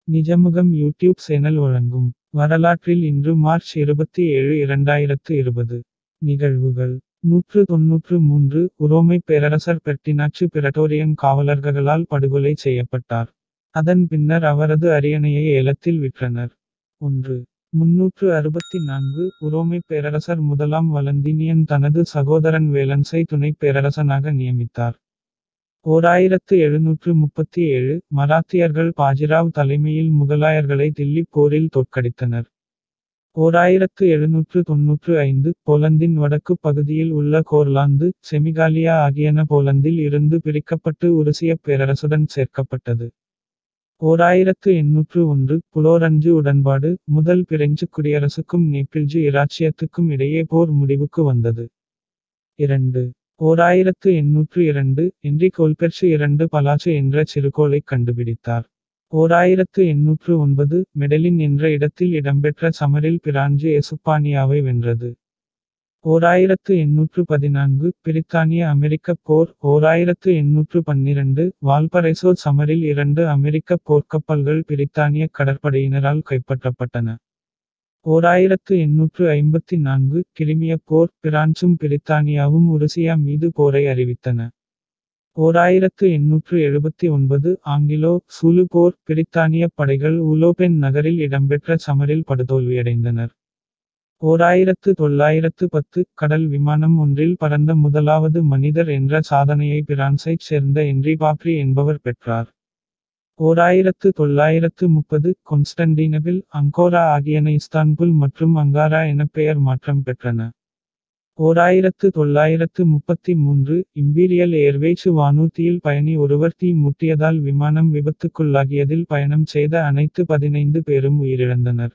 நிஜமுகம் YouTube channel வழங்கும் வரலாற்றில் இன்று மார்ச் இருபத்தி ஏழு இரண்டாயிரத்து இருபது நிகழ்வுகள் நூற்று தொன்னூற்று மூன்று உரோமைப் பேரரசர் பெர்டினாச்சு பிரட்டோரியன் காவலர்களால் படுகொலை செய்யப்பட்டார் அதன் பின்னர் அவரது அரியணையை ஏலத்தில் விற்றனர் ஒன்று முன்னூற்று அறுபத்தி நான்கு உரோமைப் பேரரசர் முதலாம் வலந்தீனியன் தனது சகோதரன் வேலன்ஸை துணைப் பேரரசனாக நியமித்தார் ஓர் ஆயிரத்து எழுநூற்று முப்பத்தி ஏழு மராத்தியர்கள் பாஜிராவ் தலைமையில் முகலாயர்களை தில்லி போரில் தோற்கடித்தனர் ஓர் ஆயிரத்து எழுநூற்று தொன்னூற்று ஐந்து போலந்தின் வடக்கு பகுதியில் உள்ள கோர்லாந்து செமிகாலியா ஆகியன போலந்தில் இருந்து பிரிக்கப்பட்டு உருசியப் பேரரசுடன் சேர்க்கப்பட்டது ஓர் ஆயிரத்து எண்ணூற்று ஒன்று புலோரஞ்சு உடன்பாடு முதல் பிரெஞ்சு குடியரசுக்கும் நேப்பிள்ஜு இராச்சியத்துக்கும் இடையே போர் முடிவுக்கு வந்தது இரண்டு ஓர் ஆயிரத்து எண்ணூற்று இரண்டு என்றி கோல்பெர்ச்சு இரண்டு பலாச்சு என்ற சிறுகோளைக் கண்டுபிடித்தார் ஓர் ஆயிரத்து எண்ணூற்று ஒன்பது மெடலின் என்ற இடத்தில் இடம்பெற்ற சமரில் பிரான்ஜு எசுப்பானியாவை வென்றது ஓர் ஆயிரத்து எண்ணூற்று பதினான்கு பிரித்தானிய அமெரிக்கப் போர் ஓர் ஆயிரத்து எண்ணூற்று பன்னிரண்டு வால்பரைசோ சமரில் இரண்டு அமெரிக்கப் போர்க்கப்பல்கள் பிரித்தானிய கடற்படையினரால் கைப்பற்றப்பட்டன ஓர் ஆயிரத்து எண்ணூற்று ஐம்பத்தி நான்கு கிரிமிய போர் பிரான்சும் பிரித்தானியாவும் உருசியா மீது போரை அறிவித்தன ஓர் ஆயிரத்து எண்ணூற்று எழுபத்தி ஒன்பது ஆங்கிலோ சூலு போர் பிரித்தானிய படைகள் உலோபென் நகரில் இடம்பெற்ற சமரில் படுதோல்வியடைந்தனர் ஓர் ஆயிரத்து தொள்ளாயிரத்து பத்து கடல் விமானம் ஒன்றில் பறந்த முதலாவது மனிதர் என்ற சாதனையை பிரான்சைச் சேர்ந்த என்றி பாப்ரி என்பவர் பெற்றார் ஓர் ஆயிரத்து தொள்ளாயிரத்து முப்பது கொன்ஸ்டன்டினவில் அங்கோரா ஆகியன இஸ்தான்புல் மற்றும் அங்காரா என பெயர் மாற்றம் பெற்றன ஓர் ஆயிரத்து தொள்ளாயிரத்து முப்பத்தி மூன்று இம்பீரியல் ஏர்வேசு வானூர்தியில் பயணி ஒருவர் தீ முட்டியதால் விமானம் விபத்துக்குள்ளாகியதில் பயணம் செய்த அனைத்து பதினைந்து பேரும் உயிரிழந்தனர்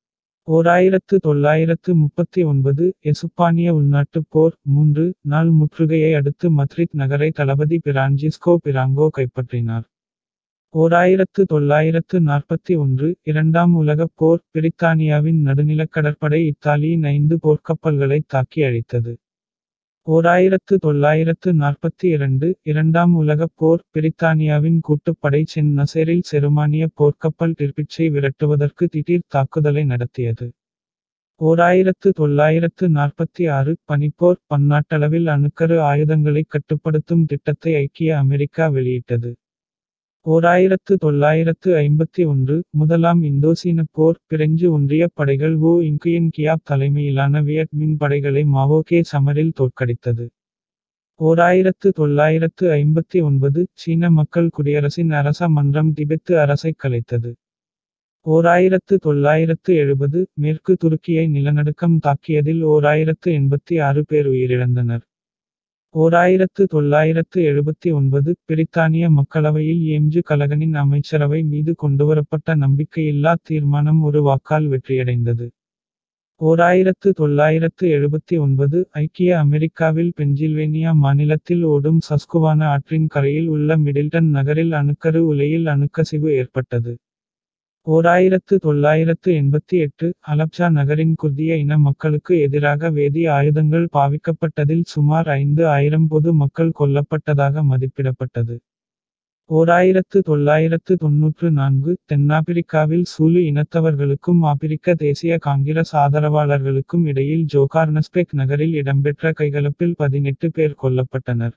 ஓர் ஆயிரத்து தொள்ளாயிரத்து முப்பத்தி ஒன்பது எசுப்பானிய உள்நாட்டுப் போர் மூன்று நாள் முற்றுகையை அடுத்து மத்ரித் நகரை தளபதி பிரான்ஜிஸ்கோ பிராங்கோ கைப்பற்றினார் ஓர் ஆயிரத்து தொள்ளாயிரத்து நாற்பத்தி ஒன்று இரண்டாம் உலகப் போர் பிரித்தானியாவின் நடுநிலக்கடற்படை இத்தாலியின் ஐந்து போர்க்கப்பல்களை தாக்கி அழித்தது ஓர் ஆயிரத்து தொள்ளாயிரத்து நாற்பத்தி இரண்டு இரண்டாம் உலகப் போர் பிரித்தானியாவின் கூட்டுப்படை சென் நசேரில் செருமானிய போர்க்கப்பல் டிர்பிட்சை விரட்டுவதற்கு திடீர் தாக்குதலை நடத்தியது ஓர் ஆயிரத்து தொள்ளாயிரத்து நாற்பத்தி ஆறு பனிப்போர் பன்னாட்டளவில் அணுக்கரு ஆயுதங்களை கட்டுப்படுத்தும் திட்டத்தை ஐக்கிய அமெரிக்கா வெளியிட்டது ஓர் ஆயிரத்து தொள்ளாயிரத்து ஐம்பத்தி ஒன்று முதலாம் இந்தோசீன போர் பிரெஞ்சு ஒன்றிய படைகள் ஓ இங்குயன் கியாப் தலைமையிலான வியட் மின் படைகளை மாவோகே சமரில் தோற்கடித்தது ஓர் ஆயிரத்து தொள்ளாயிரத்து ஐம்பத்தி ஒன்பது சீன மக்கள் குடியரசின் அரச மன்றம் திபெத்து அரசைக் கலைத்தது ஓர் ஆயிரத்து தொள்ளாயிரத்து எழுபது மேற்கு துருக்கியை நிலநடுக்கம் தாக்கியதில் ஓர் ஆயிரத்து எண்பத்தி ஆறு பேர் உயிரிழந்தனர் ஓர் ஆயிரத்து தொள்ளாயிரத்து எழுபத்தி ஒன்பது பிரித்தானிய மக்களவையில் ஏம்ஜு கலகனின் அமைச்சரவை மீது கொண்டுவரப்பட்ட நம்பிக்கையில்லா தீர்மானம் ஒரு வாக்கால் வெற்றியடைந்தது ஓர் ஆயிரத்து தொள்ளாயிரத்து எழுபத்தி ஒன்பது ஐக்கிய அமெரிக்காவில் பென்சில்வேனியா மாநிலத்தில் ஓடும் சஸ்குவான ஆற்றின் கரையில் உள்ள மிடில்டன் நகரில் அணுக்கரு உலையில் அணுக்கசிவு ஏற்பட்டது ஓர் ஆயிரத்து தொள்ளாயிரத்து எண்பத்தி எட்டு அலப்சா நகரின் குர்திய இன மக்களுக்கு எதிராக வேதி ஆயுதங்கள் பாவிக்கப்பட்டதில் சுமார் ஐந்து ஆயிரம் பொது மக்கள் கொல்லப்பட்டதாக மதிப்பிடப்பட்டது ஓர் ஆயிரத்து தொள்ளாயிரத்து தொன்னூற்று நான்கு தென்னாப்பிரிக்காவில் சூலு இனத்தவர்களுக்கும் ஆப்பிரிக்க தேசிய காங்கிரஸ் ஆதரவாளர்களுக்கும் இடையில் ஜோகார்னஸ்பெக் நகரில் இடம்பெற்ற கைகலப்பில் பதினெட்டு பேர் கொல்லப்பட்டனர்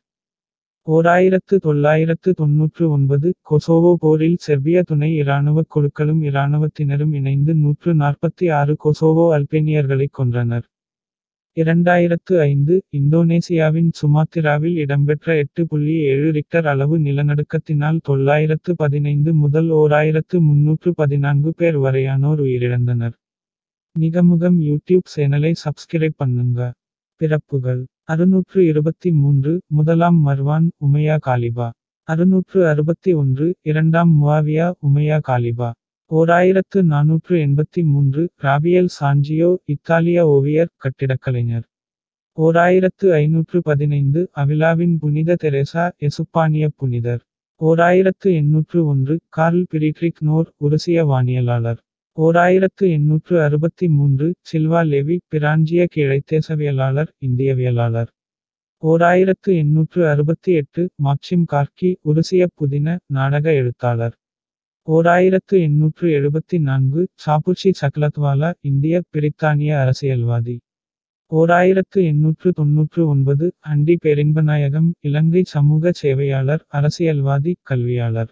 ஓர் ஆயிரத்து தொள்ளாயிரத்து தொன்னூற்று ஒன்பது கொசோவோ போரில் செர்பிய துணை இராணுவக் குழுக்களும் இராணுவத்தினரும் இணைந்து நூற்று நாற்பத்தி ஆறு கொசோவோ அல்பேனியர்களைக் கொன்றனர் இரண்டாயிரத்து ஐந்து இந்தோனேசியாவின் சுமாத்திராவில் இடம்பெற்ற எட்டு புள்ளி ஏழு ரிக்டர் அளவு நிலநடுக்கத்தினால் தொள்ளாயிரத்து பதினைந்து முதல் ஓர் ஆயிரத்து முன்னூற்று பதினான்கு பேர் வரையானோர் உயிரிழந்தனர் நிகமுகம் யூடியூப் சேனலை சப்ஸ்கிரைப் பண்ணுங்க பிறப்புகள் அறுநூற்று இருபத்தி மூன்று முதலாம் மர்வான் உமையா காலிபா அறுநூற்று அறுபத்தி ஒன்று இரண்டாம் முவாவியா உமையா காலிபா ஓர் ஆயிரத்து நானூற்று எண்பத்தி மூன்று ராபியல் சாஞ்சியோ இத்தாலிய ஓவியர் கட்டிடக்கலைஞர் ஓர் ஆயிரத்து ஐநூற்று பதினைந்து அவிலாவின் புனித தெரேசா எசுப்பானிய புனிதர் ஓர் ஆயிரத்து எண்ணூற்று ஒன்று கார்ல் பிரிட்ரிக் நோர் உருசிய வானியலாளர் ஓர் ஆயிரத்து எண்ணூற்று அறுபத்தி மூன்று சில்வா லெவி பிராஞ்சிய கிழைத்தேசவியலாளர் இந்தியவியலாளர் ஓர் ஆயிரத்து எண்ணூற்று அறுபத்தி எட்டு மாக்சிம் கார்கி உருசிய புதின நாடக எழுத்தாளர் ஓர் ஆயிரத்து எண்ணூற்று எழுபத்தி நான்கு சாபுச்சி சக்லத்வாலா இந்திய பிரித்தானிய அரசியல்வாதி ஓர் ஆயிரத்து எண்ணூற்று தொன்னூற்று ஒன்பது அண்டி பெரின்பநாயகம் இலங்கை சமூக சேவையாளர் அரசியல்வாதி கல்வியாளர்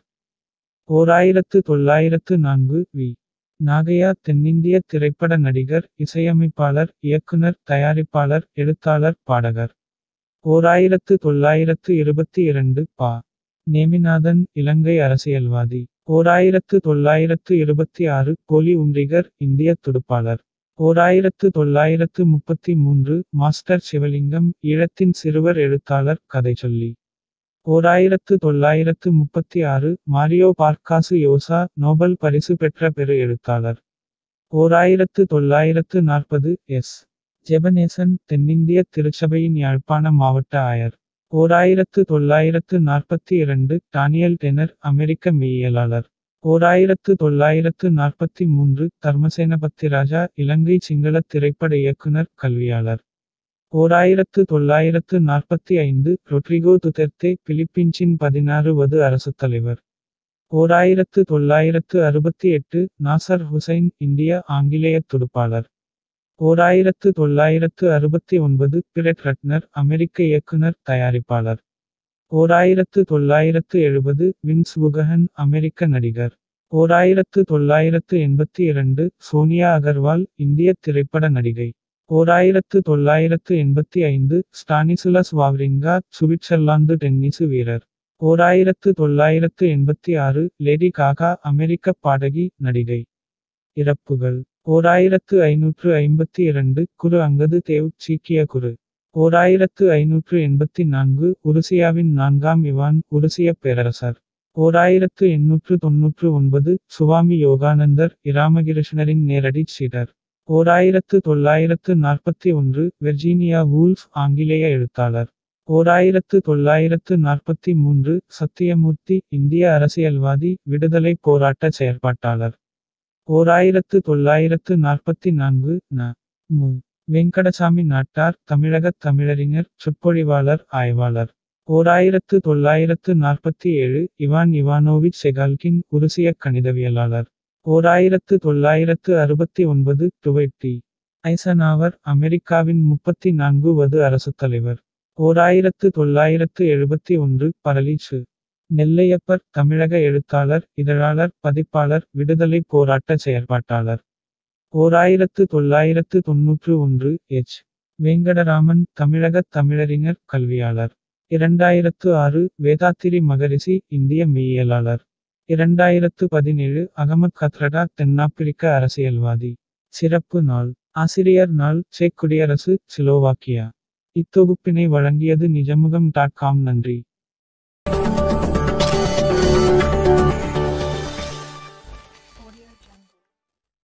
ஓர் ஆயிரத்து தொள்ளாயிரத்து நான்கு வி நாகையா தென்னிந்திய திரைப்பட நடிகர் இசையமைப்பாளர் இயக்குனர் தயாரிப்பாளர் எழுத்தாளர் பாடகர் ஓர் ஆயிரத்து தொள்ளாயிரத்து இருபத்தி இரண்டு பா நேமிநாதன் இலங்கை அரசியல்வாதி ஓர் ஆயிரத்து தொள்ளாயிரத்து இருபத்தி ஆறு போலி உம்ரிகர் இந்திய துடுப்பாளர் ஓர் ஆயிரத்து தொள்ளாயிரத்து முப்பத்தி மூன்று மாஸ்டர் சிவலிங்கம் ஈழத்தின் சிறுவர் எழுத்தாளர் கதை சொல்லி ஓர் ஆயிரத்து தொள்ளாயிரத்து முப்பத்தி ஆறு மாரியோ பார்க்காசு யோசா நோபல் பரிசு பெற்ற பெரு எழுத்தாளர் ஓர் ஆயிரத்து தொள்ளாயிரத்து நாற்பது எஸ் ஜெபநேசன் தென்னிந்திய திருச்சபையின் யாழ்ப்பாண மாவட்ட ஆயர் ஓர் ஆயிரத்து தொள்ளாயிரத்து நாற்பத்தி இரண்டு டானியல் டெனர் அமெரிக்க மெய்யியலாளர் ஓர் ஆயிரத்து தொள்ளாயிரத்து நாற்பத்தி மூன்று தர்மசேன பத்திராஜா இலங்கை சிங்கள திரைப்பட இயக்குனர் கல்வியாளர் ஓர் ஆயிரத்து தொள்ளாயிரத்து நாற்பத்தி ஐந்து ரொட்ரிகோ துதெர்த்தே பிலிப்பீன்ஸின் பதினாறுவது அரசுத் தலைவர் ஓர் ஆயிரத்து தொள்ளாயிரத்து அறுபத்தி எட்டு நாசர் ஹுசைன் இந்திய ஆங்கிலேய துடுப்பாளர் ஓர் ஆயிரத்து தொள்ளாயிரத்து அறுபத்தி ஒன்பது பிரெட் ரட்னர் அமெரிக்க இயக்குனர் தயாரிப்பாளர் ஓர் ஆயிரத்து தொள்ளாயிரத்து எழுபது வின்ஸ் புகஹன் அமெரிக்க நடிகர் ஓர் ஆயிரத்து தொள்ளாயிரத்து எண்பத்தி இரண்டு சோனியா அகர்வால் இந்திய திரைப்பட நடிகை ஓர் ஆயிரத்து தொள்ளாயிரத்து எண்பத்தி ஐந்து ஸ்டானிசுலஸ் வாவ்ரிங்கா சுவிட்சர்லாந்து டென்னிசு வீரர் ஓர் ஆயிரத்து தொள்ளாயிரத்து எண்பத்தி ஆறு லேடி காகா அமெரிக்க பாடகி நடிகை இறப்புகள் ஓர் ஆயிரத்து ஐநூற்று ஐம்பத்தி இரண்டு குரு அங்கது தேவ் சீக்கிய குரு ஓர் ஆயிரத்து ஐநூற்று எண்பத்தி நான்கு உருசியாவின் நான்காம் இவான் உருசிய பேரரசர் ஓர் ஆயிரத்து எண்ணூற்று தொன்னூற்று ஒன்பது சுவாமி யோகானந்தர் இராமகிருஷ்ணரின் நேரடி சீடர் ஓர் ஆயிரத்து தொள்ளாயிரத்து நாற்பத்தி ஒன்று வெர்ஜீனியா வூல்ஃப் ஆங்கிலேய எழுத்தாளர் ஓர் ஆயிரத்து தொள்ளாயிரத்து நாற்பத்தி மூன்று சத்தியமூர்த்தி இந்திய அரசியல்வாதி விடுதலை போராட்ட செயற்பாட்டாளர் ஓர் ஆயிரத்து தொள்ளாயிரத்து நாற்பத்தி நான்கு ந மு வெங்கடசாமி நாட்டார் தமிழகத் தமிழறிஞர் சொற்பொழிவாளர் ஆய்வாளர் ஓர் ஆயிரத்து தொள்ளாயிரத்து நாற்பத்தி ஏழு இவான் இவானோவிச் செகால்கின் உருசிய கணிதவியலாளர் ஓர் ஆயிரத்து தொள்ளாயிரத்து அறுபத்தி ஒன்பது டுவைட்டி ஐசனாவர் அமெரிக்காவின் முப்பத்தி நான்கு வது அரசுத் தலைவர் ஓர் ஆயிரத்து தொள்ளாயிரத்து எழுபத்தி ஒன்று பரலீசு நெல்லையப்பர் தமிழக எழுத்தாளர் இதழாளர் பதிப்பாளர் விடுதலை போராட்ட செயற்பாட்டாளர் ஓர் ஆயிரத்து தொள்ளாயிரத்து தொன்னூற்று ஒன்று எச் வெங்கடராமன் தமிழகத் தமிழறிஞர் கல்வியாளர் இரண்டாயிரத்து ஆறு வேதாத்திரி மகரிஷி இந்திய மெய்யியலாளர் இரண்டாயிரத்து பதினேழு அகமத் கத்ரடா தென்னாப்பிரிக்க அரசியல்வாதி சிறப்பு நாள் ஆசிரியர் நாள் செக் குடியரசு சிலோவாக்கியா இத்தொகுப்பினை வழங்கியது நிஜமுகம் டாட் காம் நன்றி